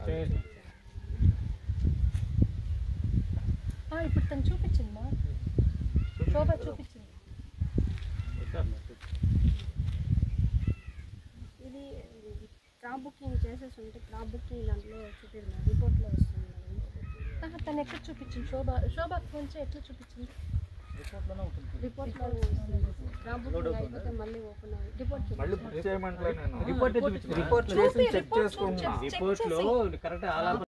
ఆ, ఇప్పుడు తను చూపించింది మా శోభ చూపించింది ఇది క్రాప్ బుకింగ్ చేసేసి ఉంటే క్రాప్ బుకింగ్ దాంట్లో చూపిస్తుంది రిపోర్ట్లో వస్తుంది ఆహా, తను ఎక్కడ చూపించింది శోభ శోభకు ఫోన్ చేయి ఎట్లా చూపించింది రిపోర్ట్లో క్రాప్ బుకింగ్ అయిపోతే మళ్ళీ ఓపెన్ అవ్వాలి రిపోర్ట్ మళ్ళీ బుక్ చేయమంటలే నేను రిపోర్ట్ చూపించింది రిపోర్ట్ చేసి చెక్ రిపోర్ట్ చేసుకుంటున్నా check రిపోర్ట్లో చేసి. Correct all